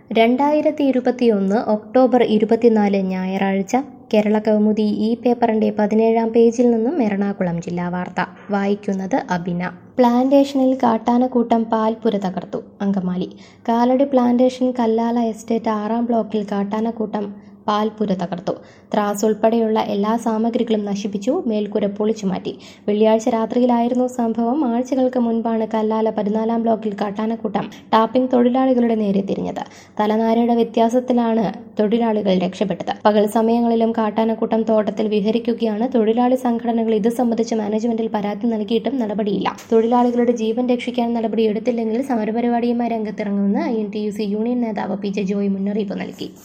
രണ്ടായിരത്തി ഇരുപത്തിയൊന്ന് ഒക്ടോബർ ഇരുപത്തിനാല് ഞായറാഴ്ച കേരള കൗമുദി ഈ പേപ്പറിന്റെ പതിനേഴാം പേജിൽ നിന്നും എറണാകുളം ജില്ലാ വാർത്ത വായിക്കുന്നത് അബിന പ്ലാന്റേഷനിൽ കാട്ടാനക്കൂട്ടം പാൽപുര തകർത്തു അങ്കമാലി കാലടി പ്ലാന്റേഷൻ കല്ലാല എസ്റ്റേറ്റ് ആറാം ബ്ലോക്കിൽ കാട്ടാനക്കൂട്ടം പാൽപുര തകർത്തു ത്രാസ് ഉൾപ്പെടെയുള്ള എല്ലാ സാമഗ്രികളും നശിപ്പിച്ചു മേൽക്കുര പൊളിച്ചു മാറ്റി വെള്ളിയാഴ്ച രാത്രിയിലായിരുന്നു സംഭവം ആഴ്ചകൾക്ക് മുൻപാണ് കല്ലാല പതിനാലാം ബ്ലോക്കിൽ കാട്ടാനക്കൂട്ടം ടാപ്പിംഗ് തൊഴിലാളികളുടെ നേരെ തിരിഞ്ഞത് തലനാരിയുടെ വ്യത്യാസത്തിലാണ് തൊഴിലാളികൾ രക്ഷപ്പെട്ടത് പകൽ സമയങ്ങളിലും കാട്ടാനക്കൂട്ടം തോട്ടത്തിൽ വിഹരിക്കുകയാണ് തൊഴിലാളി സംഘടനകൾ ഇത് സംബന്ധിച്ച് മാനേജ്മെന്റിൽ പരാതി നൽകിയിട്ടും നടപടിയില്ല തൊഴിലാളികളുടെ ജീവൻ രക്ഷിക്കാൻ നടപടി എടുത്തില്ലെങ്കിൽ സമരപരിപാടിയുമായി രംഗത്തിറങ്ങുമെന്ന് I N T U C union നേതാവ് പി ജെ ജോയ് മുന്നറിയിപ്പ് നൽകി